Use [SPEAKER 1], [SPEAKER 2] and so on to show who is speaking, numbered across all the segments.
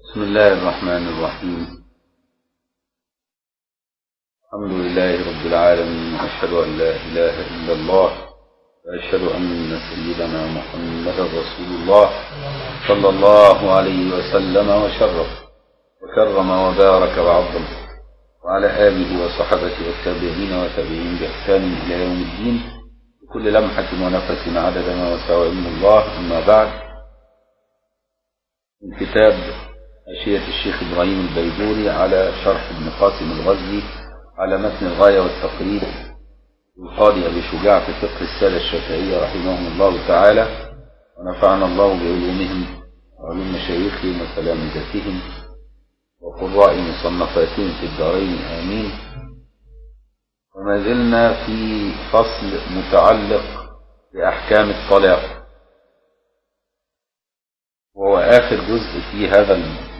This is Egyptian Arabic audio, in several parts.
[SPEAKER 1] بسم الله الرحمن الرحيم الحمد لله رب العالمين وأشهد أن لا إله إلا الله وأشهد أن سيدنا محمدا رسول الله صلى الله عليه وسلم وشرف وكرم وبارك وعظم وعلى آله وصحبه والتابعين وتابعين بإحسان إلى يوم الدين بكل لمحة ونفس عدد ما وسع علم الله أما بعد من كتاب أشية الشيخ إبراهيم البيجوري على شرح ابن قاسم الغزي على متن الغاية والتقريب القاضي أبي شجاع في فقه السادة الشافعية رحمهم الله تعالى ونفعنا الله بعلومهم وعلوم مشايخهم وتلامذتهم وقراء مصنفاتهم في الدارين آمين وما زلنا في فصل متعلق بأحكام الطلاق وهو آخر جزء في هذا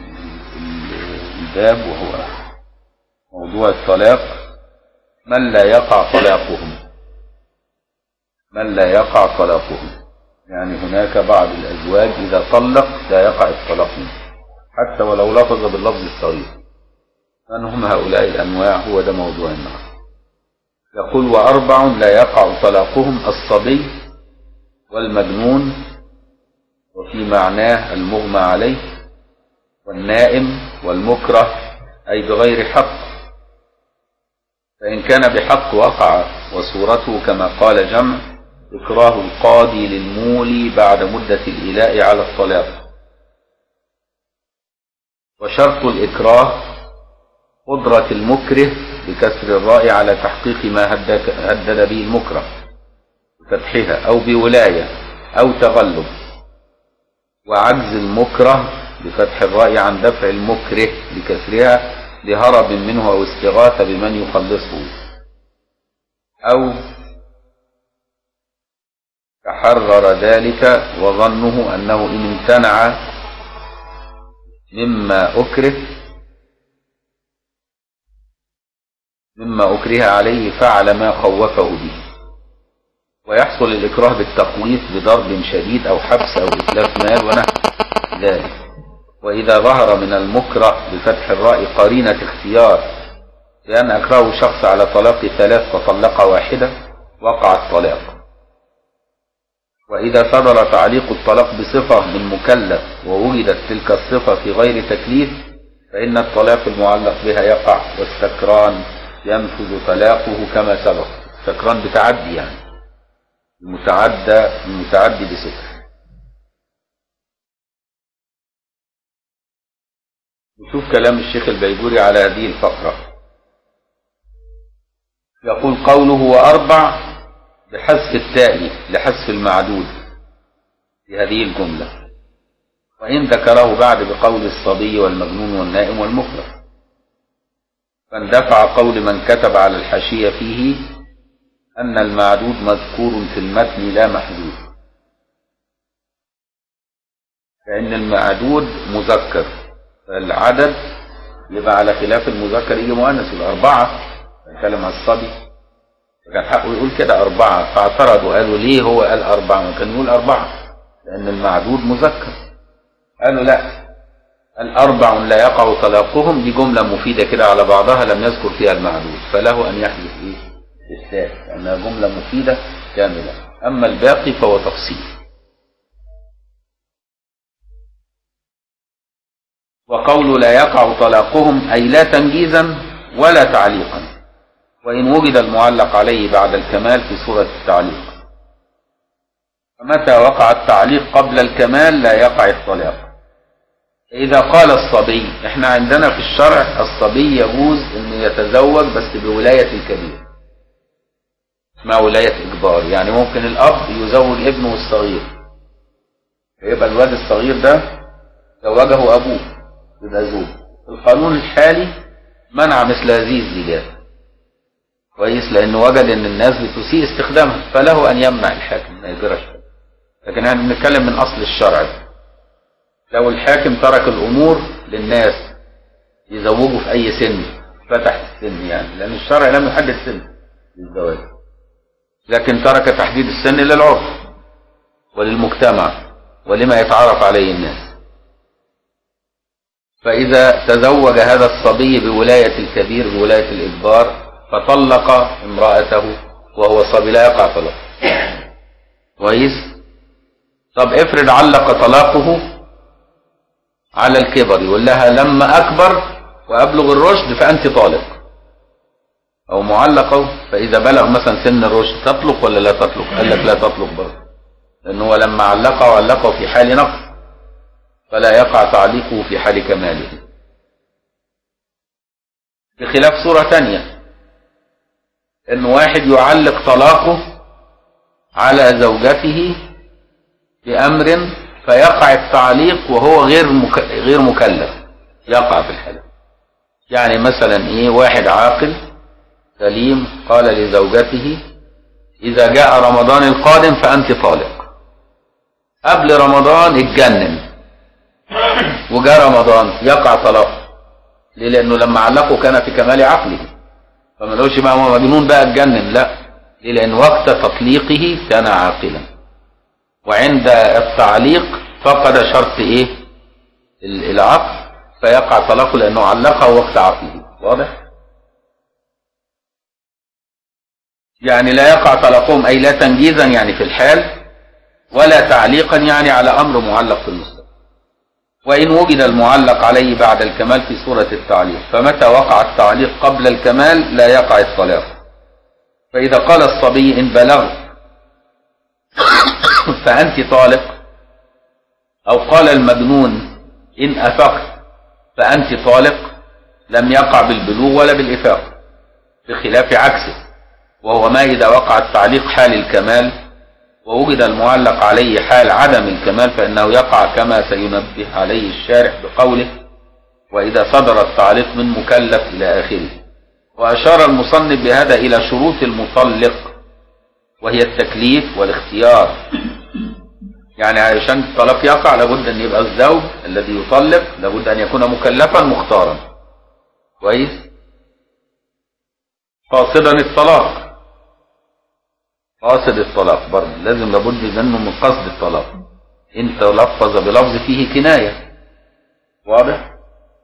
[SPEAKER 1] الباب وهو موضوع الطلاق من لا يقع طلاقهم من لا يقع طلاقهم يعني هناك بعض الأزواج إذا طلق لا يقع الطلاق منه حتى ولو لفظ باللفظ الصغير من هم هؤلاء الأنواع هو ده موضوع النهارده يقول وأربع لا يقع طلاقهم الصبي والمجنون وفي معناه المغمى عليه والنائم والمكره أي بغير حق فإن كان بحق وقع وصورته كما قال جمع إكراه القاضي للمولي بعد مدة الإلاء على الطلاق وشرط الإكراه قدرة المكره بكسر الراء على تحقيق ما هدد به المكره بفتحها أو بولاية أو تغلب وعجز المكره بفتح الراء عن دفع المكره بكسرها لهرب منه أو استغاثة بمن يخلصه أو تحرر ذلك وظنه أنه إن امتنع مما أكره مما أكره عليه فعل ما خوفه به ويحصل الإكراه بالتقويف بضرب شديد أو حبس أو إتلاف مال ونحو ذلك وإذا ظهر من المكره بفتح الراء قرينة اختيار لأن أكره شخص على طلاق ثلاث فطلق واحدة وقع الطلاق وإذا صدر تعليق الطلاق بصفة من مكلف ووجدت تلك الصفة في غير تكليف فإن الطلاق المعلق بها يقع والسكران ينفذ طلاقه كما سبق السكران بتعدي يعني المتعدى المتعدي بسكر نشوف كلام الشيخ البيجوري على هذه الفقرة يقول قوله وأربع بحذف التاء لحذف المعدود في هذه الجملة وإن ذكره بعد بقول الصبي والمجنون والنائم والمكره فاندفع قول من كتب على الحاشية فيه أن المعدود مذكور في المتن لا محدود فإن المعدود مذكر فالعدد يبقى على خلاف المذكر يجي مؤنث الأربعة نتكلم عن الصبي فكان حقه يقول كده أربعة فاعترضوا قالوا ليه هو قال أربعة ما كان يقول أربعة لأن المعدود مذكر قالوا لا الأربع لا يقع طلاقهم دي جملة مفيدة كده على بعضها لم يذكر فيها المعدود فله أن يحدث إيه الثالث لأنها جملة مفيدة كاملة أما الباقي فهو تفصيل وقول لا يقع طلاقهم أي لا تنجيزا ولا تعليقا وإن وجد المعلق عليه بعد الكمال في صورة التعليق فمتى وقع التعليق قبل الكمال لا يقع الطلاق إذا قال الصبي احنا عندنا في الشرع الصبي يجوز انه يتزوج بس بولاية الكبير اسمها ولاية إجبار يعني ممكن الأب يزوج ابنه الصغير فيبقى الواد الصغير ده زوجه أبوه يبقى زوج القانون الحالي منع مثل هذه الزيجات كويس لأنه وجد أن الناس بتسيء استخدامها فله أن يمنع الحاكم ما يجراش لكن احنا بنتكلم من أصل الشرع لو الحاكم ترك الأمور للناس يزوجوا في أي سن فتح السن يعني لأن الشرع لم يحدد سن للزواج لكن ترك تحديد السن للعرف وللمجتمع ولما يتعرف عليه الناس فإذا تزوج هذا الصبي بولاية الكبير بولاية الإجبار فطلق امرأته وهو صبي لا يقع طلاق كويس طب افرض علق طلاقه على الكبر يقول لها لما أكبر وأبلغ الرشد فأنت طالق أو معلقة فإذا بلغ مثلا سن الرشد تطلق ولا لا تطلق قال لك لا تطلق برضه لأنه هو لما علقه علقه في حال نقص فلا يقع تعليقه في حال كماله بخلاف صورة تانية ان واحد يعلق طلاقه على زوجته بأمر فيقع التعليق وهو غير مك... غير مكلف يقع في الحلال يعني مثلا ايه واحد عاقل سليم قال لزوجته اذا جاء رمضان القادم فانت طالق قبل رمضان اتجنن وجاء رمضان يقع طلاق ليه لانه لما علقه كان في كمال عقله فما لوش بقى هو مجنون بقى اتجنن لا ليه لان وقت تطليقه كان عاقلا وعند التعليق فقد شرط ايه العقل فيقع طلاقه لانه علقه وقت عقله واضح يعني لا يقع طلاقهم اي لا تنجيزا يعني في الحال ولا تعليقا يعني على امر معلق في المستقبل وإن وجد المعلق عليه بعد الكمال في صورة التعليق فمتى وقع التعليق قبل الكمال لا يقع الطلاق فإذا قال الصبي إن بلغت فأنت طالق أو قال المجنون إن أفقت فأنت طالق لم يقع بالبلوغ ولا بالإفاق بخلاف عكسه وهو ما إذا وقع التعليق حال الكمال ووجد المعلق عليه حال عدم الكمال فإنه يقع كما سينبه عليه الشارح بقوله وإذا صدر التعليق من مكلف إلى آخره وأشار المصنف بهذا إلى شروط المطلق وهي التكليف والاختيار يعني عشان الطلاق يقع لابد أن يبقى الزوج الذي يطلق لابد أن يكون مكلفا مختارا كويس قاصدا الطلاق قاصد الطلاق برضه لازم لابد منه من قصد الطلاق ان تلفظ بلفظ فيه كناية واضح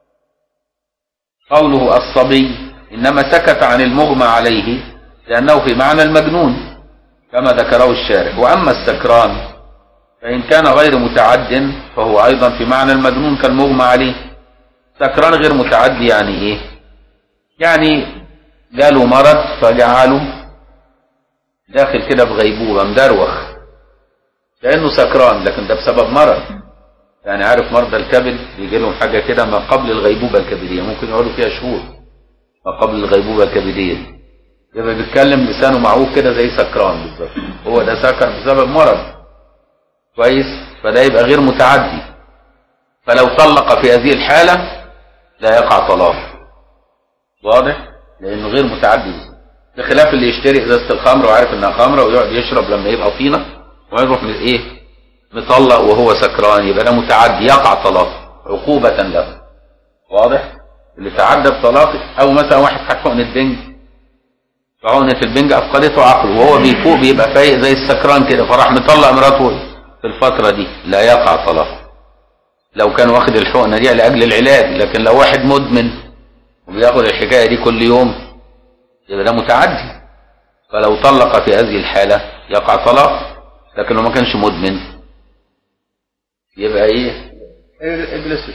[SPEAKER 1] قوله الصبي انما سكت عن المغمى عليه لانه في معنى المجنون كما ذكره الشارح واما السكران فان كان غير متعد فهو ايضا في معنى المجنون كالمغمى عليه سكران غير متعدي يعني ايه يعني جاله مرض فجعله داخل كده في غيبوبة مدروخ كأنه سكران لكن ده بسبب مرض يعني عارف مرضى الكبد بيجي لهم حاجة كده ما قبل الغيبوبة الكبدية ممكن يقعدوا فيها شهور ما قبل الغيبوبة الكبدية دي يبقى بيتكلم لسانه معوج كده زي سكران بالظبط هو ده سكر بسبب مرض كويس فده يبقى غير متعدي فلو طلق في هذه الحالة لا يقع طلاق واضح لانه غير متعدي بخلاف اللي يشتري ازازه الخمر وعارف انها خمره ويقعد يشرب لما يبقى طينه ويروح من ايه مطلق وهو سكران يبقى ده متعدي يقع طلاق عقوبة له واضح اللي تعدى بطلاق او مثلا واحد خد حقنة البنج فحقنة البنج افقدته عقله وهو بيفوق بيبقى فايق زي السكران كده فراح مطلق مراته في الفترة دي لا يقع طلاق لو كان واخد الحقنة دي لأجل العلاج لكن لو واحد مدمن وبياخد الحكاية دي كل يوم يبقى ده متعدي فلو طلق في هذه الحالة يقع طلاق لكن لو ما كانش مدمن يبقى ايه اجلس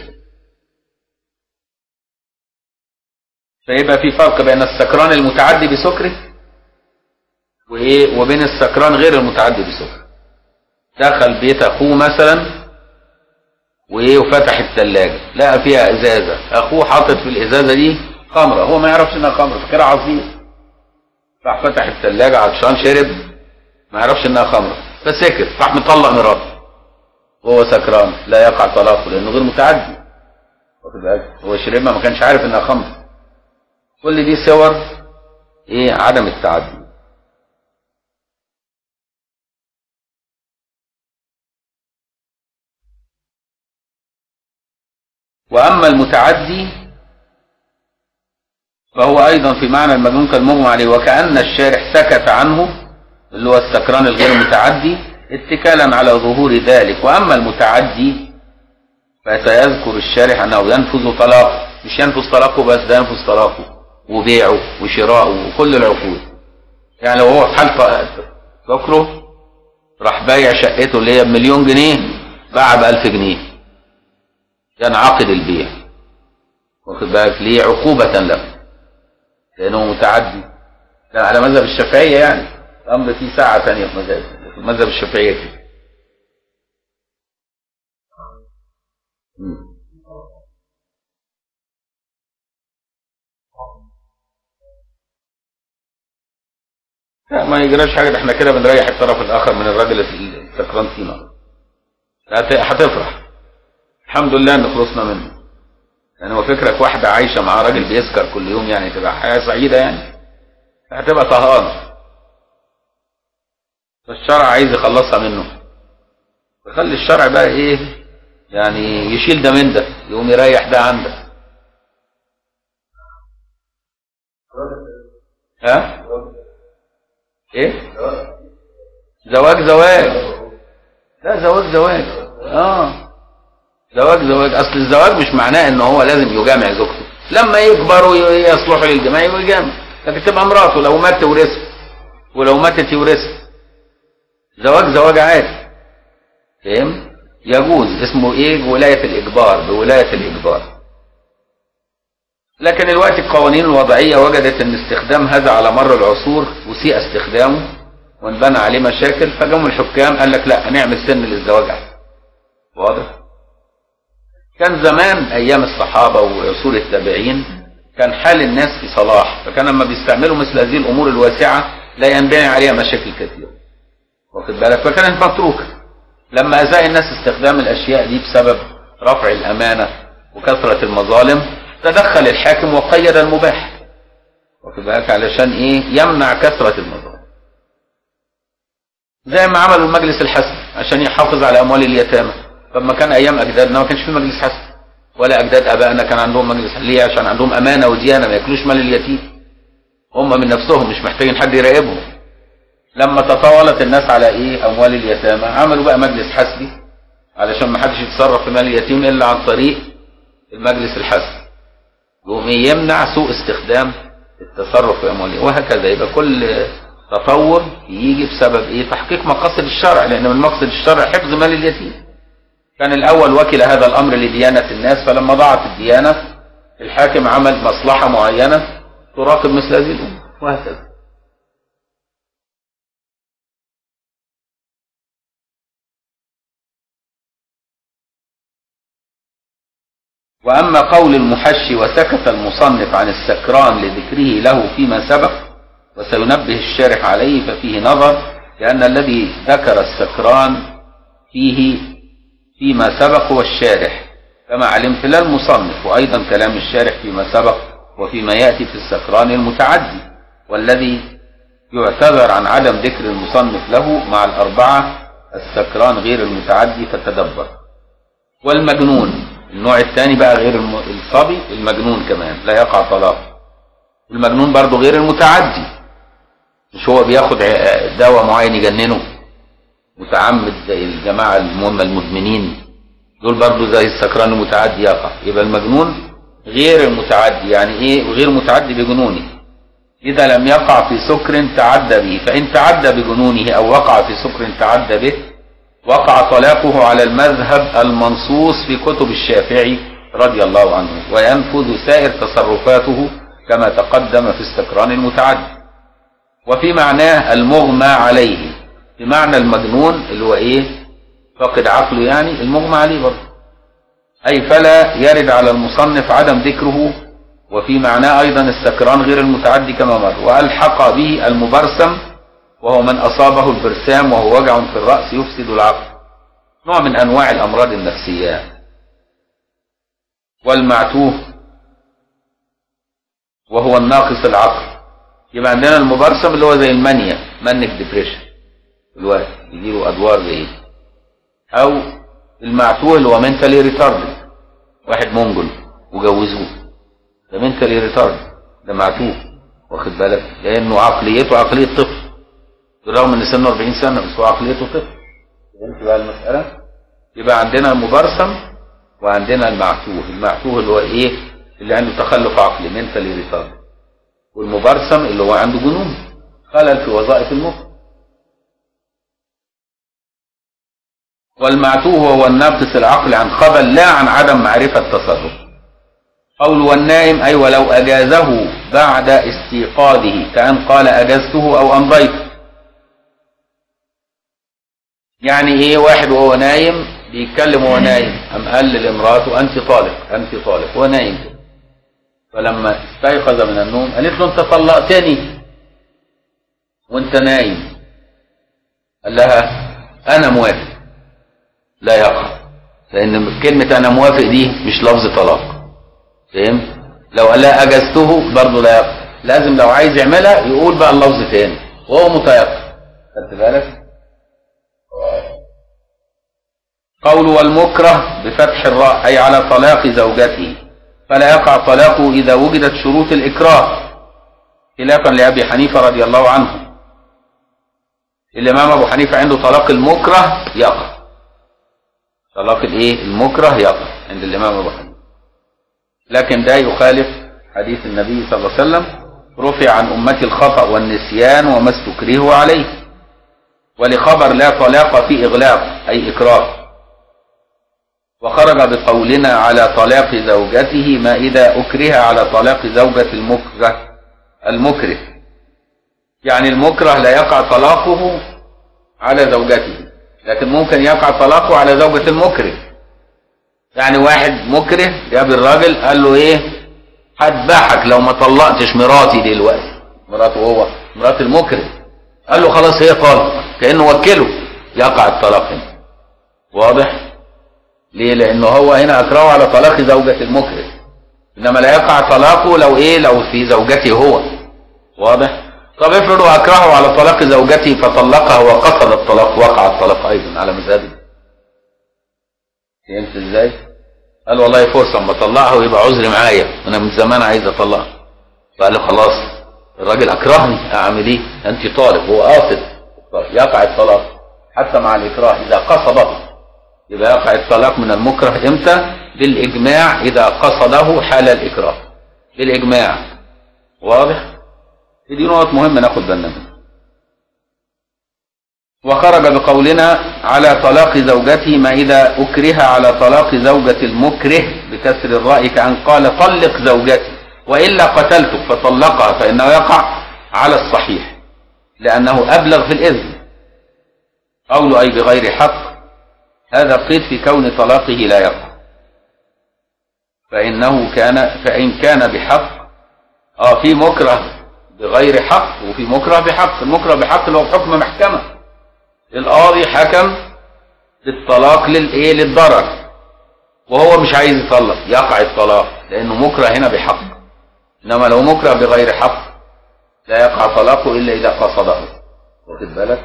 [SPEAKER 1] فيبقى في فرق بين السكران المتعدي بسكره وايه وبين السكران غير المتعدي بسكره دخل بيت اخوه مثلا وايه وفتح الثلاجه لقى فيها ازازه اخوه حاطط في الازازه دي خمره هو ما يعرفش انها خمره فاكرها عصير راح فتح الثلاجه عطشان شرب ما يعرفش انها خمره فسكت راح مطلق مراته وهو سكران لا يقع طلاقه لانه غير متعدي واخد بالك هو شربها ما كانش عارف انها خمره كل دي صور ايه عدم التعدي واما المتعدي فهو ايضا في معنى المجنون كالمغمى عليه وكأن الشارح سكت عنه اللي هو السكران الغير متعدي اتكالا على ظهور ذلك واما المتعدي فسيذكر الشارح أنه ينفذ طلاقه مش ينفذ طلاقه بس ده ينفذ طلاقه وبيعه وشراؤه وكل العقود يعني لو هو في حال فكره راح بايع شقته اللي هي بمليون جنيه باعها ب 1000 جنيه ينعقد البيع واخد بالك ليه عقوبة له لأنه متعدي كان على مذهب الشافعية يعني الأمر فيه ساعة ثانية في مذهب في مذهب الشافعية كده مم. لا ما يجراش حاجة ده احنا كده بنريح الطرف الآخر من الراجل السكران فينا هت- هتفرح الحمد لله ان خلصنا منه يعني هو فكرك واحدة عايشة مع راجل بيسكر كل يوم يعني تبقى حياة سعيدة يعني هتبقى طهقان فالشرع عايز يخلصها منه فخلي الشرع بقى ايه يعني يشيل ده من ده يقوم يريح ده عن ده ها ايه زواج زواج لا زواج زواج اه زواج زواج اصل الزواج مش معناه ان هو لازم يجامع زوجته لما يكبروا يصلحوا للجماع يبقى يجامع لكن تبقى مراته لو مات تورثه ولو ماتت يورثها زواج زواج عادي فاهم يجوز اسمه ايه ولاية الاجبار بولاية الاجبار لكن الوقت القوانين الوضعية وجدت ان استخدام هذا على مر العصور وسيء استخدامه وانبنى عليه مشاكل فجم الحكام قال لك لا هنعمل سن للزواج احسن واضح كان زمان ايام الصحابة وعصور التابعين كان حال الناس في صلاح فكان لما بيستعملوا مثل هذه الامور الواسعة لا ينبني عليها مشاكل كثيرة واخد بالك فكانت متروكة لما ازاء الناس استخدام الاشياء دي بسبب رفع الامانة وكثرة المظالم تدخل الحاكم وقيد المباح واخد بالك علشان ايه يمنع كثرة المظالم زي ما عملوا المجلس الحسن عشان يحافظ على اموال اليتامى طب ما كان ايام اجدادنا ما كانش في مجلس حسن ولا اجداد ابائنا كان عندهم مجلس ليه عشان عندهم امانه وديانه ما ياكلوش مال اليتيم هم من نفسهم مش محتاجين حد يراقبهم لما تطاولت الناس على ايه اموال اليتامى عملوا بقى مجلس حسبي علشان ما حدش يتصرف في مال اليتيم الا عن طريق المجلس الحسبي يقوم إيه؟ يمنع سوء استخدام التصرف في اموال وهكذا يبقى كل تطور يجي بسبب ايه تحقيق مقاصد الشرع لان من مقصد الشرع حفظ مال اليتيم كان الاول وكل هذا الامر لديانه الناس فلما ضاعت الديانه الحاكم عمل مصلحه معينه تراقب مثل هذه الامور وهكذا وأما قول المحشي وسكت المصنف عن السكران لذكره له فيما سبق وسينبه الشارح عليه ففيه نظر لأن الذي ذكر السكران فيه فيما سبق هو الشارح كما علمت لا المصنف وأيضا كلام الشارح فيما سبق وفيما يأتي في السكران المتعدي والذي يعتذر عن عدم ذكر المصنف له مع الأربعة السكران غير المتعدي فتدبر والمجنون النوع الثاني بقى غير الم... الصبي المجنون كمان لا يقع طلاق المجنون برضه غير المتعدي مش هو بياخد ع- دواء معين يجننه متعمد زي الجماعة المهم المدمنين دول برضه زي السكران المتعدي يقع يبقى المجنون غير المتعدي يعني ايه غير متعدي بجنونه إذا لم يقع في سكر تعدى به فإن تعدى بجنونه أو وقع في سكر تعدى به وقع طلاقه على المذهب المنصوص في كتب الشافعي رضي الله عنه وينفذ سائر تصرفاته كما تقدم في السكران المتعدي وفي معناه المغمى عليه بمعنى المجنون اللي هو ايه فقد عقله يعني المغمى عليه برضه اي فلا يرد على المصنف عدم ذكره وفي معناه ايضا السكران غير المتعدي كما مر والحق به المبرسم وهو من أصابه البرسام وهو وجع في الرأس يفسد العقل نوع من أنواع الأمراض النفسية والمعتوه وهو الناقص العقل يبقى عندنا المبرسم اللي هو زي المانيا مانك ديبريشن الواحد يجيله أدوار زي دي أو المعتوه اللي هو منتالي ريتاردد واحد منجل وجوزوه ده منتالي ريتاردد ده معتوه واخد بالك لأنه عقليته عقلية طفل بالرغم ان سنه 40 سنه بس هو عقليته طفل فهمت بقى المساله يبقى عندنا المبرسم وعندنا المعتوه المعتوه اللي هو ايه اللي عنده تخلف عقلي منتالي ريتارد والمبرسم اللي هو عنده جنون خلل في وظائف المخ والمعتوه هو الناقص العقل عن خبل لا عن عدم معرفة تصرف قول والنائم أي ولو أجازه بعد استيقاظه كأن قال أجزته أو أمضيته يعني إيه واحد وهو نايم بيتكلم وهو نايم أم قال لامراته أنت طالق أنت طالق هو نايم كده فلما استيقظ من النوم قالت له أنت طلقتني وأنت نايم قال لها أنا موافق لا يقع لأن كلمة أنا موافق دي مش لفظ طلاق فهمت لو قال لها اجزته برضه لا يقع لازم لو عايز يعملها يقول بقى اللفظ تاني وهو متيقن خدت بالك قول والمكره بفتح الراء اي على طلاق زوجته فلا يقع طلاقه اذا وجدت شروط الاكراه خلافا لابي حنيفه رضي الله عنه الامام ابو حنيفه عنده طلاق المكره يقع طلاق الايه المكره يقع عند الامام ابو حنيفه لكن ده يخالف حديث النبي صلى الله عليه وسلم رفع عن أمتي الخطأ والنسيان وما استكرهوا عليه ولخبر لا طلاق في إغلاق أي إكراه وخرج بقولنا على طلاق زوجته ما إذا أكره على طلاق زوجة المكره المكره يعني المكره لا يقع طلاقه على زوجته لكن ممكن يقع طلاقه على زوجة المكره يعني واحد مكره جاب الراجل قال له ايه هذبحك لو ما طلقتش مراتي دلوقتي مراته هو مرات المكره قال له خلاص هي طالق كانه وكله يقع الطلاق هنا واضح ليه لانه هو هنا اكرهه على طلاق زوجة المكره انما لا يقع طلاقه لو ايه لو في زوجته هو واضح طب افرضوا اكرهه على طلاق زوجته فطلقها وقصد الطلاق وقع الطلاق ايضا على مذهبه فهمت ازاي؟ قال والله فرصه اما اطلقها ويبقى عذري معايا انا من زمان عايز اطلقها فقال له خلاص الراجل اكرهني اعمل ايه؟ انت طالب هو قاصد يقع الطلاق حتى مع الاكراه اذا قصده يبقى يقع الطلاق من المكره امتى؟ بالاجماع اذا قصده حال الاكراه بالاجماع واضح؟ دي نقط مهمه ناخد بالنا منها وخرج بقولنا على طلاق زوجته ما إذا أكره على طلاق زوجة المكره بكسر الراء كأن قال طلق زوجتي وإلا قتلتك فطلقها فإنه يقع على الصحيح لأنه أبلغ في الإذن قول أي بغير حق هذا قيد في كون طلاقه لا يقع فإنه كان فإن كان بحق آه في مكره بغير حق وفي مكره بحق المكره بحق اللي هو بحكم محكمه القاضي حكم بالطلاق للايه للضرر وهو مش عايز يطلق يقع الطلاق لانه مكره هنا بحق انما لو مكره بغير حق لا يقع طلاقه الا اذا قصده واخد بالك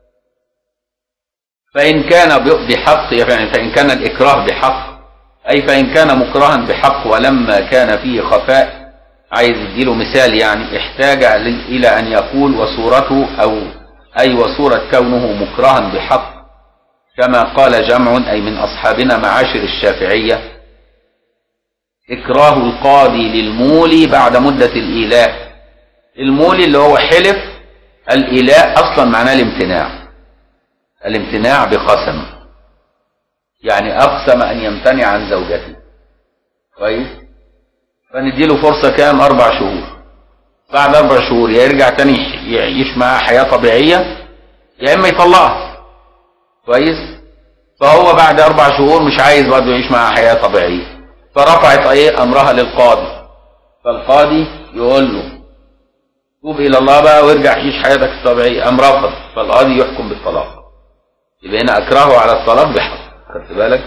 [SPEAKER 1] فان كان بحق يعني فان كان الاكراه بحق اي فان كان مكرها بحق ولما كان فيه خفاء عايز يديله مثال يعني احتاج الى ان يقول وصورته او أي وصورة كونه مكرها بحق كما قال جمع أي من أصحابنا معاشر الشافعية إكراه القاضي للمولي بعد مدة الإيلاء المولي اللي هو حلف الإيلاء أصلا معناه الامتناع الامتناع بقسم يعني أقسم أن يمتنع عن زوجته كويس فنديله فرصة كام أربع شهور بعد أربع شهور يا يرجع تاني يعيش معاها حياة طبيعية يا إما يطلقها كويس فهو بعد أربع شهور مش عايز برضه يعيش معاها حياة طبيعية فرفعت إيه أمرها للقاضي فالقاضي يقول له توب إلى الله بقى وارجع عيش حياتك الطبيعية أم رفض فالقاضي يحكم بالطلاق يبقى هنا أكرهه على الطلاق بحق خدت بالك؟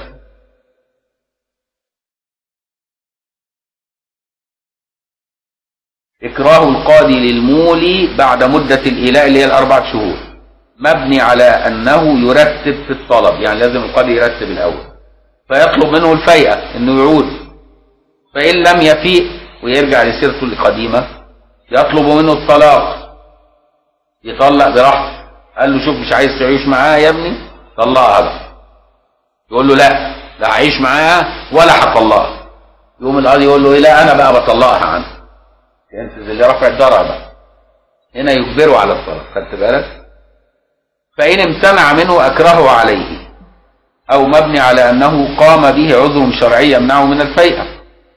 [SPEAKER 1] إكراه القاضي للمولي بعد مدة الإيلاء اللي هي الأربع شهور مبني على أنه يرتب في الطلب يعني لازم القاضي يرتب الأول فيطلب منه الفيئة أنه يعود فإن لم يفيء ويرجع لسيرته القديمة يطلب منه الطلاق يطلق براحته قال له شوف مش عايز تعيش معاها يا ابني طلقها بقى يقول له لا لا هعيش معاها ولا هطلقها يقوم القاضي يقول له ايه لا انا بقى بطلقها عنها انت اللي رفع الضرر بقى هنا يجبره على الطلاق خدت بالك فان امتنع منه اكرهه عليه او مبني على انه قام به عذر شرعي يمنعه من الفيئه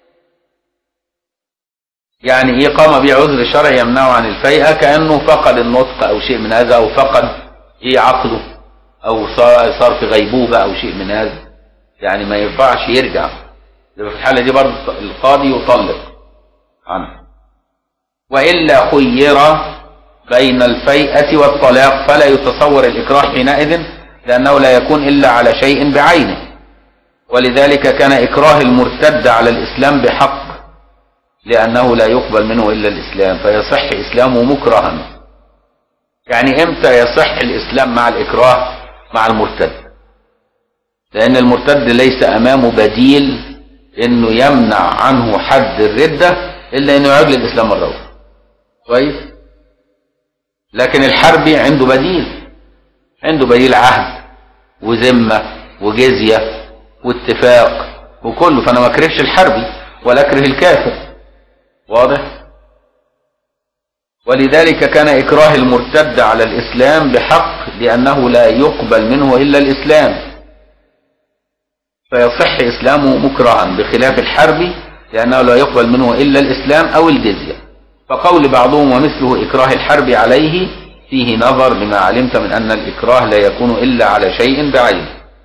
[SPEAKER 1] يعني ايه قام به عذر شرعي يمنعه عن الفيئه كانه فقد النطق او شيء من هذا او فقد ايه عقله او صار صار في غيبوبه او شيء من هذا يعني ما ينفعش يرجع يبقى في الحاله دي برضه القاضي يطلق عنه والا خير بين الفيئه والطلاق فلا يتصور الاكراه حينئذ لانه لا يكون الا على شيء بعينه ولذلك كان اكراه المرتد على الاسلام بحق لانه لا يقبل منه الا الاسلام فيصح اسلامه مكرها يعني امتى يصح الاسلام مع الاكراه مع المرتد لان المرتد ليس امامه بديل انه يمنع عنه حد الردة الا انه يعود للاسلام مرة اخرى كويس لكن الحربي عنده بديل عنده بديل عهد وذمة وجزية واتفاق وكله فانا ما اكرهش الحربي ولا اكره الكافر واضح ولذلك كان إكراه المرتد على الإسلام بحق لأنه لا يقبل منه إلا الإسلام فيصح إسلامه مكرها بخلاف الحرب لأنه لا يقبل منه إلا الإسلام أو الجزية فقول بعضهم ومثله إكراه الحرب عليه فيه نظر لما علمت من أن الإكراه لا يكون إلا على شيء بعين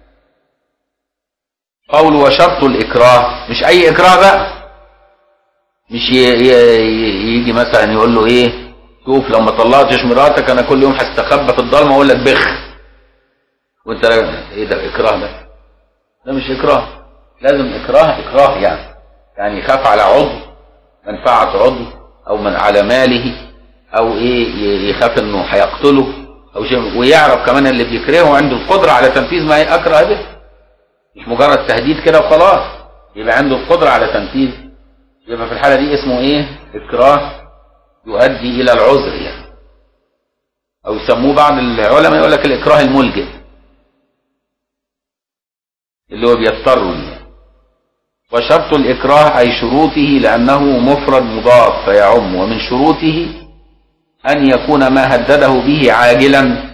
[SPEAKER 1] قول وشرط الإكراه مش أي إكراه بقى مش يجي مثلا يقول له إيه شوف لو ما طلعتش مراتك انا كل يوم هستخبى في الضلمه واقول لك بخ وانت ايه ده اكراه ده ده مش اكراه لازم اكراه اكراه يعني يعني يخاف على عضو منفعه عضو او من على ماله او ايه يخاف انه هيقتله او شيء ويعرف كمان اللي بيكرهه عنده القدره على تنفيذ ما اكره به مش مجرد تهديد كده وخلاص يبقى عنده القدره على تنفيذ يبقى في الحاله دي اسمه ايه اكراه يؤدي إلى العذر يعني أو يسموه بعض العلماء يقول لك الإكراه الملجئ اللي هو بيضطر وشرط الإكراه أي شروطه لأنه مفرد مضاف فيعم ومن شروطه أن يكون ما هدده به عاجلا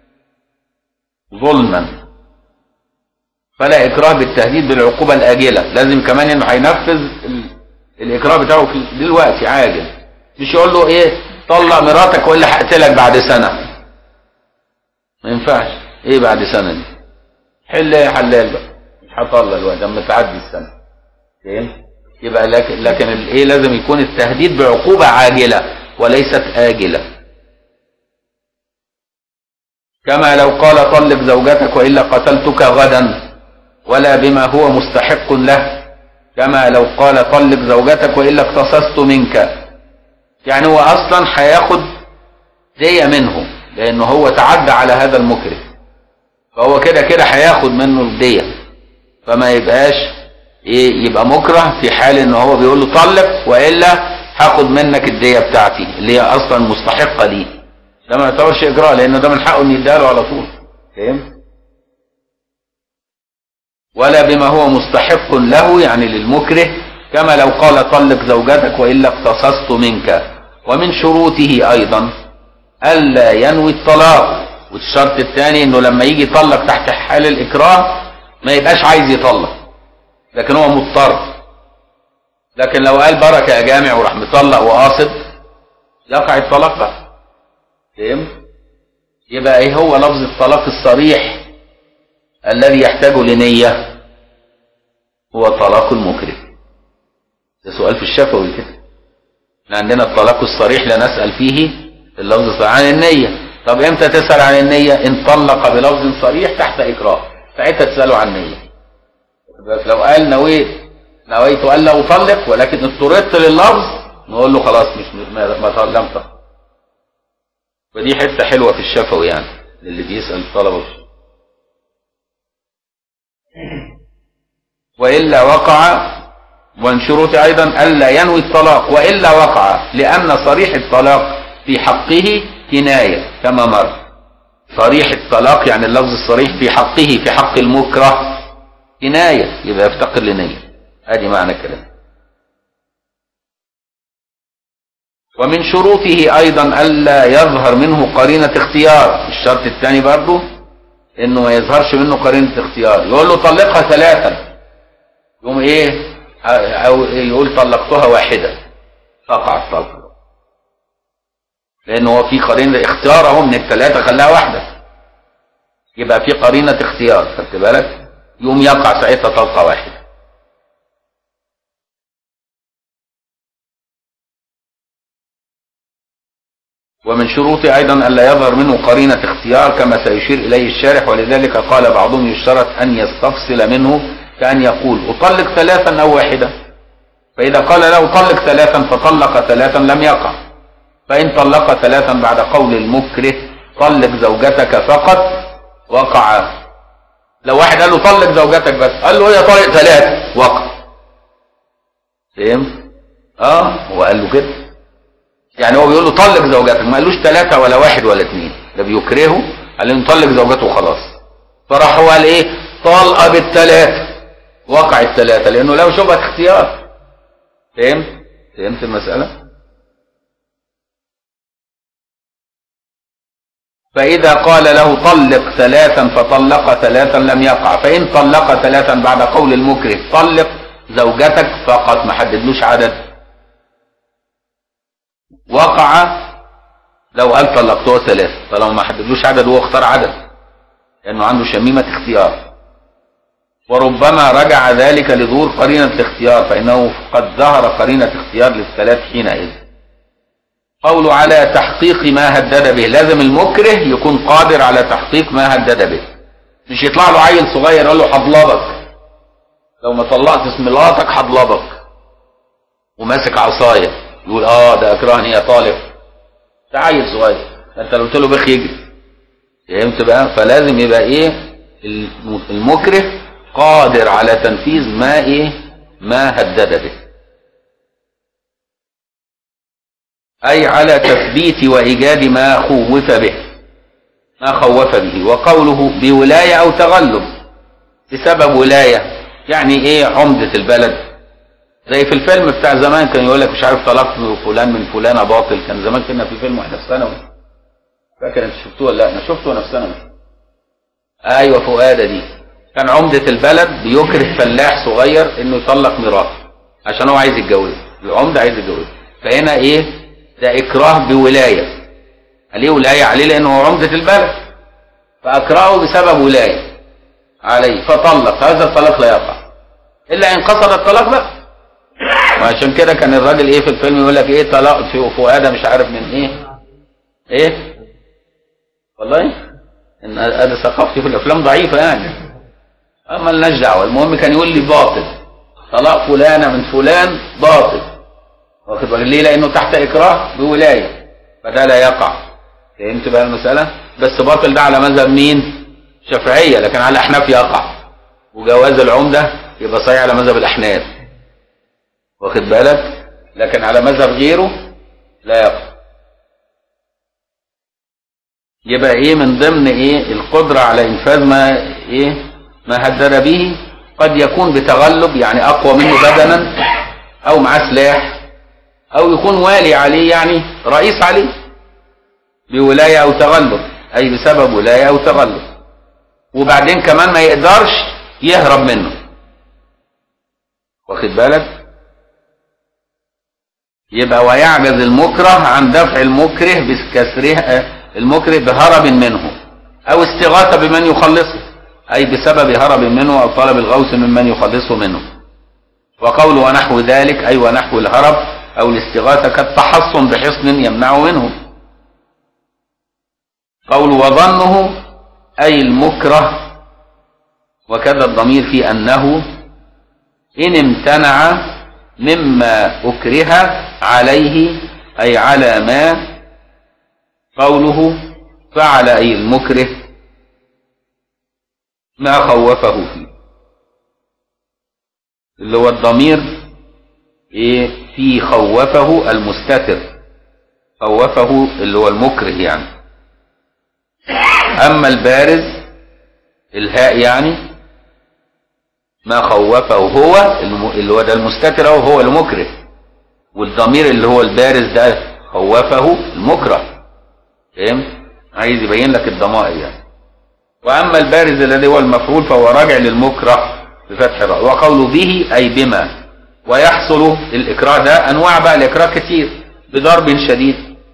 [SPEAKER 1] ظلما فلا إكراه بالتهديد بالعقوبة الآجلة لازم كمان إنه هينفذ الإكراه بتاعه في دلوقتي عاجل مش يقول له ايه طلق مراتك ولا هقتلك بعد سنة ما ينفعش ايه بعد سنة دي حل يا حلال بقى مش هطلق الوقت لما تعدي السنة فاهم يبقى لكن لكن الايه لازم يكون التهديد بعقوبة عاجلة وليست آجلة كما لو قال طلق زوجتك وإلا قتلتك غدا ولا بما هو مستحق له كما لو قال طلق زوجتك وإلا اقتصصت منك يعني هو اصلا هياخد دية منه لانه هو تعدى على هذا المكره فهو كده كده هياخد منه الدية فما يبقاش ايه يبقى مكره في حال ان هو بيقول له طلق والا هاخد منك الدية بتاعتي اللي هي اصلا مستحقة لي ده ما يعتبرش اجراء لان ده من حقه ان يديها له على طول فاهم ولا بما هو مستحق له يعني للمكره كما لو قال طلق زوجتك والا اقتصصت منك ومن شروطه ايضا الا ينوي الطلاق والشرط الثاني انه لما يجي يطلق تحت حال الاكراه ما يبقاش عايز يطلق لكن هو مضطر لكن لو قال بركه يا جامع وراح مطلق وقاصد يقع الطلاق بقى فهمت يبقى ايه هو لفظ الطلاق الصريح الذي يحتاج لنيه هو طلاق المكره ده سؤال في الشفوي كده احنا عندنا الطلاق الصريح لا نسأل فيه اللفظ عن النية طب امتى تسأل عن النية ان طلق بلفظ صريح تحت اكراه ساعتها تسأله عن النية بس لو قال نويت نويت الا اطلق ولكن اضطررت لللفظ نقول له خلاص مش ما لم تطلق ودي حته حلوه في الشفوي يعني للي بيسال الطلبه والا وقع ومن شروط أيضا ألا ينوي الطلاق وإلا وقع لأن صريح الطلاق في حقه كناية كما مر صريح الطلاق يعني اللفظ الصريح في حقه في حق المكره كناية يبقى يفتقر لنية ادي معنى الكلام ومن شروطه ايضا الا يظهر منه قرينة اختيار الشرط الثاني برضه انه ما يظهرش منه قرينة اختيار يقول له طلقها ثلاثا يقوم ايه او يقول طلقتها واحدة تقع الطلقة لانه هو في قرينة اختيار اهو من الثلاثة خلاها واحدة يبقى في قرينة اختيار خدت بالك يقوم يقع ساعتها طلقة واحدة ومن شروط أيضا ألا يظهر منه قرينة اختيار كما سيشير إليه الشارح ولذلك قال بعضهم يشترط أن يستفصل منه كأن يقول أطلق ثلاثا أو واحدة فإذا قال له طلق ثلاثا فطلق ثلاثا لم يقع فإن طلق ثلاثا بعد قول المكره طلق زوجتك فقط وقع لو واحد قال له طلق زوجتك بس قال له هي طلق ثلاثة وقع فهمت؟ اه هو قال له كده يعني هو بيقول له طلق زوجتك ما قالوش ثلاثة ولا واحد ولا اثنين ده بيكرهه قال له طلق زوجته وخلاص فراح هو قال ايه طلقة بالثلاثة وقع الثلاثة لانه له شبهة اختيار فهمت فهمت المسألة فإذا قال له طلق ثلاثا فطلق ثلاثا لم يقع فإن طلق ثلاثا بعد قول المكره طلق زوجتك فقط ما حددلوش عدد وقع لو قال طلقتها ثلاثة فلو ما حددلوش عدد هو اختار عدد لأنه عنده شميمة اختيار وربما رجع ذلك لظهور قرينة الاختيار فإنه قد ظهر قرينة اختيار للثلاث حينئذ قول على تحقيق ما هدد به لازم المكره يكون قادر على تحقيق ما هدد به مش يطلع له عيل صغير يقول له حضلبك لو ما طلعت مراتك حضلبك وماسك عصايه يقول اه ده اكرهني يا طالب ده عيل صغير انت لو قلت له بخ يجري فهمت بقى فلازم يبقى ايه المكره قادر على تنفيذ ما ايه ما هدد به اي على تثبيت وايجاد ما خوف به ما خوف به وقوله بولاية او تغلب بسبب ولاية يعني ايه عمدة البلد زي في الفيلم بتاع زمان كان يقول لك مش عارف طلقت فلان من فلانة باطل كان زمان كنا في فيلم واحنا في ثانوي فاكر انت شفتوه ولا لا انا شفته وانا في ثانوي ايوه فؤاده دي كان عمدة البلد بيكره فلاح صغير انه يطلق مراته عشان هو عايز يتجوز العمدة عايز يتجوز فهنا ايه ده اكراه بولاية عليه ولاية عليه لانه هو عمدة البلد فاكرهه بسبب ولاية عليه فطلق هذا الطلاق لا يقع الا ان قصد الطلاق بقى وعشان كده كان الراجل ايه في الفيلم يقول لك ايه طلاق في فؤاده مش عارف من ايه ايه والله ان ادي ثقافتي في الافلام ضعيفه يعني اما لناش دعوه المهم كان يقول لي باطل طلاق فلانه من فلان باطل واخد بالك ليه لانه تحت اكراه بولايه فده لا يقع فهمت بقى المساله بس باطل ده على مذهب مين شافعيه لكن على الاحناف يقع وجواز العمده يبقى صحيح على مذهب الاحناف واخد بالك لكن على مذهب غيره لا يقع يبقى ايه من ضمن ايه القدرة على انفاذ ما ايه ما هدد به قد يكون بتغلب يعني اقوى منه بدنا او معاه سلاح او يكون والي عليه يعني رئيس عليه بولاية او تغلب اي بسبب ولاية او تغلب وبعدين كمان ما يقدرش يهرب منه واخد بالك يبقى ويعجز المكره عن دفع المكره بكسره المكره بهرب منه او استغاثة بمن يخلصه اي بسبب هرب منه او طلب الغوث ممن يخلصه منه وقول ونحو ذلك اي ونحو الهرب او الاستغاثة كالتحصن بحصن يمنعه منه قول وظنه اي المكره وكذا الضمير في انه ان امتنع مما اكره عليه اي على ما قوله فعل أي المكره ما خوفه فيه اللي هو الضمير ايه في خوفه المستتر خوفه اللي هو المكره يعني اما البارز الهاء يعني ما خوفه هو الم- اللي هو ده المستتر أو هو المكره والضمير اللي هو البارز ده خوفه المكره فاهم عايز يبين لك الضمائر يعني واما البارز الذي هو المفعول فهو راجع للمكره بفتح الراء وقوله به اي بما ويحصل الاكراه ده انواع بقى الاكراه كتير بضرب شديد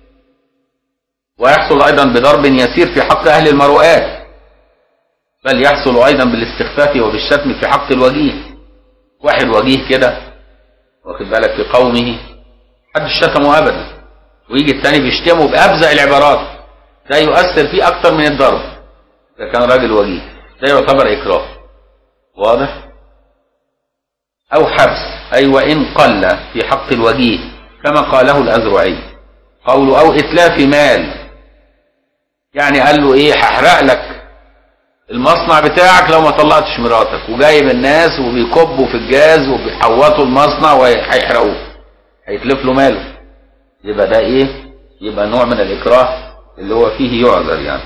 [SPEAKER 1] ويحصل ايضا بضرب يسير في حق اهل المروءات بل يحصل ايضا بالاستخفاف وبالشتم في حق الوجيه واحد وجيه كده واخد بالك في قومه حد شتمه ابدا ويجي الثاني بيشتمه بابزع العبارات ده يؤثر فيه اكتر من الضرب ده كان راجل وجيه ده يعتبر اكراه واضح او حبس اي وان قل في حق الوجيه كما قاله الازرعي قوله او اتلاف مال يعني قال له ايه هحرق لك المصنع بتاعك لو ما طلعتش مراتك وجايب الناس وبيكبوا في الجاز وبيحوطوا المصنع وهيحرقوه هيتلف له ماله يبقى ده ايه يبقى نوع من الاكراه اللي هو فيه يعذر يعني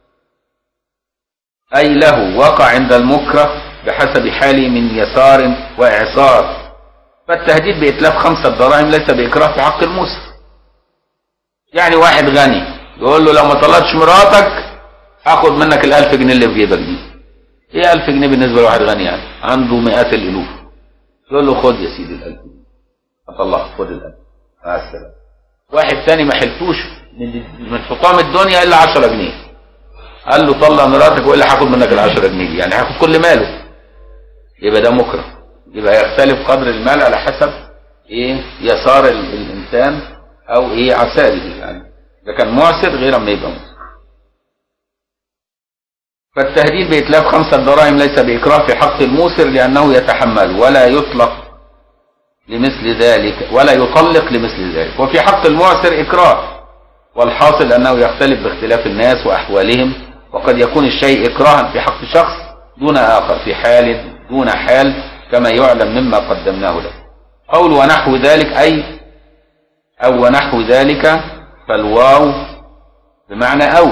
[SPEAKER 1] اي له وقع عند المكره بحسب حاله من يسار واعصار فالتهديد باتلاف خمسة دراهم ليس باكراه في حق المسلم يعني واحد غني يقول له لو ما طلعتش مراتك هاخد منك الألف جنيه اللي في جيبك دي ايه ألف جنيه بالنسبة لواحد غني يعني عنده مئات الألوف يقول له خد يا سيدي الألف جنيه هطلعك خد الألف مع السلامة واحد تاني ما حلفوش من من حطام الدنيا إلا 10 جنيه قال له طلع مراتك والا هاخد منك ال 10 جنيه دي يعني هاخد كل ماله يبقى ده مكره يبقى يختلف قدر المال على حسب ايه يسار ال- الانسان او ايه عساره يعني ده كان معسر غير ما يبقى مسر فالتهديد بإتلاف خمسة دراهم ليس بإكراه في حق الموسر لأنه يتحمل ولا يطلق لمثل ذلك ولا يطلق لمثل ذلك وفي حق المعسر إكراه والحاصل أنه يختلف باختلاف الناس وأحوالهم وقد يكون الشيء إكراها في حق شخص دون آخر في حال دون حال كما يعلم مما قدمناه له قول ونحو ذلك أي أو ونحو ذلك فالواو بمعنى أو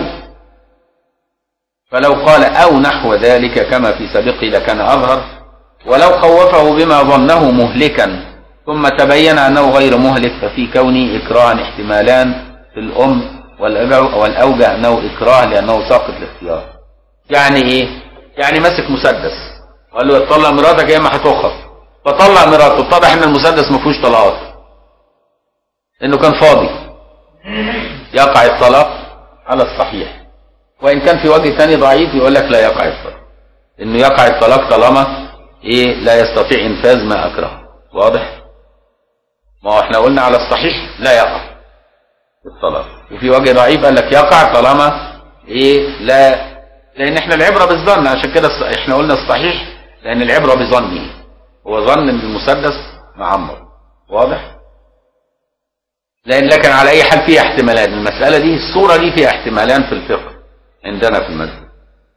[SPEAKER 1] فلو قال أو نحو ذلك كما في سابقه لكان أظهر ولو خوفه بما ظنه مهلكا ثم تبين أنه غير مهلك ففي كونه إكراه احتمالان في الأم والأوجه والأوجه أنه إكراه لأنه ساقط الاختيار يعني إيه؟ يعني ماسك مسدس قال له اطلع مراتك يا إما هتخف فطلع مراته اتضح إن المسدس ما فيهوش طلقات إنه كان فاضي يقع الطلاق على الصحيح وإن كان في وجه ثاني ضعيف يقول لك لا يقع الطلاق إنه يقع الطلاق طالما إيه لا يستطيع إنفاذ ما أكره واضح؟ ما هو احنا قلنا على الصحيح لا يقع الطلاق وفي وجه ضعيف قال لك يقع طالما ايه لا لان احنا العبره بالظن عشان كده الص- احنا قلنا الصحيح لان العبره بظنه هو ظن ان المسدس معمر واضح لان لكن على اي حال فيها احتمالات المساله دي الصوره دي فيها احتمالان في الفقه عندنا في المذهب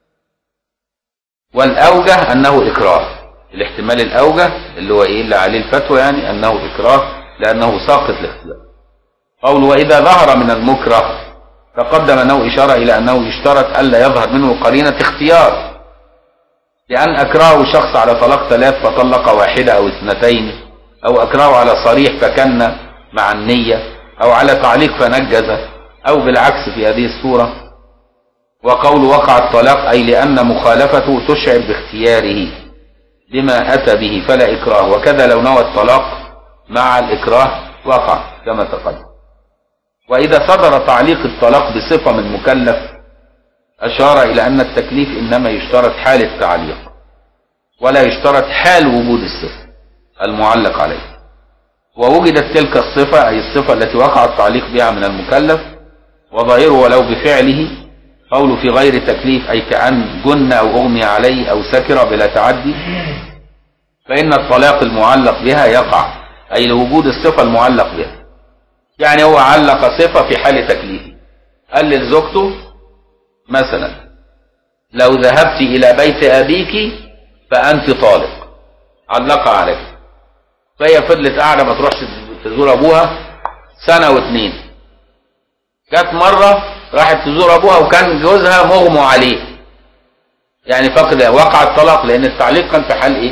[SPEAKER 1] والاوجه انه اكراه الاحتمال الاوجه اللي هو ايه اللي عليه الفتوى يعني انه اكراه لانه ساقط الاختيار قول واذا ظهر من المكره تقدم انه اشاره الى انه يشترط الا يظهر منه قرينه اختيار لان اكرهه شخص على طلاق ثلاث فطلق واحده او اثنتين او اكرهه على صريح فكن مع النيه او على تعليق فنجز او بالعكس في هذه الصوره وقول وقع الطلاق أي لأن مخالفته تشعر باختياره بما أتى به فلا إكراه وكذا لو نوى الطلاق مع الإكراه وقع كما تقدم وإذا صدر تعليق الطلاق بصفة من مكلف أشار إلى أن التكليف إنما يشترط حال التعليق ولا يشترط حال وجود الصفة المعلق عليه ووجدت تلك الصفة أي الصفة التي وقع التعليق بها من المكلف وظاهره ولو بفعله قول في غير تكليف أي كأن جن أو أغمي عليه أو سكر بلا تعدي فإن الطلاق المعلق بها يقع أي لوجود الصفة المعلق بها يعني هو علق صفة في حال تكليفه قال لزوجته مثلا لو ذهبت إلى بيت أبيك فأنت طالق علقها عليك فهي فضلت قاعدة ما تروحش تزور أبوها سنة واتنين جت مرة راحت تزور أبوها وكان جوزها مغمى عليه يعني فقد وقع الطلاق لأن التعليق كان في حال إيه؟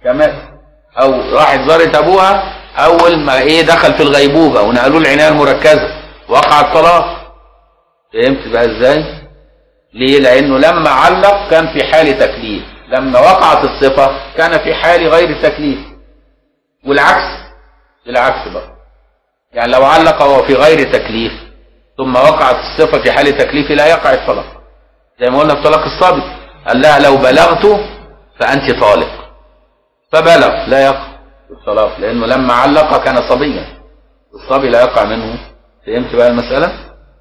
[SPEAKER 1] كمان او راحت زارت ابوها اول ما ايه دخل في الغيبوبه ونقلوه العنايه المركزه وقع الطلاق فهمت بقى ازاي ليه لانه لما علق كان في حال تكليف لما وقعت الصفه كان في حال غير تكليف والعكس بالعكس بقى يعني لو علق وهو في غير تكليف ثم وقعت الصفه في حال تكليف لا يقع الطلاق زي ما قلنا في طلاق الصبي قال لها لو بلغت فانت طالق فبلغ لا يقع الطلاق لانه لما علق كان صبيا الصبي لا يقع منه فهمت بقى المساله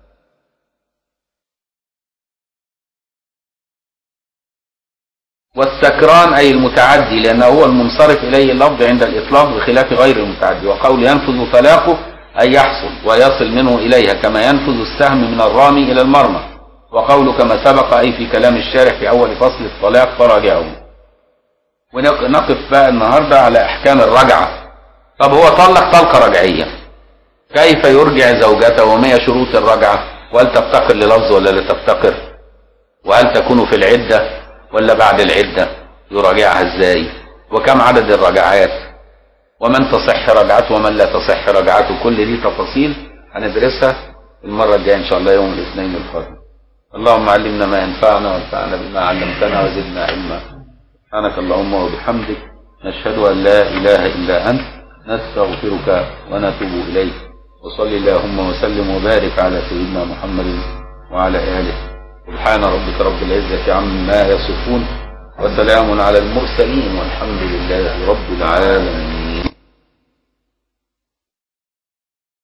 [SPEAKER 1] والسكران أي المتعدي لأنه هو المنصرف إليه اللفظ عند الإطلاق بخلاف غير المتعدي وقول ينفذ طلاقه أي يحصل ويصل منه إليها كما ينفذ السهم من الرامي إلى المرمى وقول كما سبق أي في كلام الشارح في أول فصل الطلاق فراجعه ونقف بقى النهاردة على أحكام الرجعة طب هو طلق طلقة رجعية كيف يرجع زوجته وما هي شروط الرجعة وهل تفتقر للفظ ولا لا تفتقر وهل تكون في العدة ولا بعد العدة يراجعها ازاي وكم عدد الرجعات ومن تصح رجعته ومن لا تصح رجعته كل دي تفاصيل هندرسها المرة الجاية ان شاء الله يوم الاثنين القادم اللهم علمنا ما ينفعنا وانفعنا بما علمتنا وزدنا علما سبحانك اللهم وبحمدك نشهد ان لا اله الا انت نستغفرك ونتوب اليك وصل اللهم وسلم وبارك على سيدنا محمد وعلى اله سبحان ربك رب العزة عما يصفون وسلام على المرسلين والحمد لله رب العالمين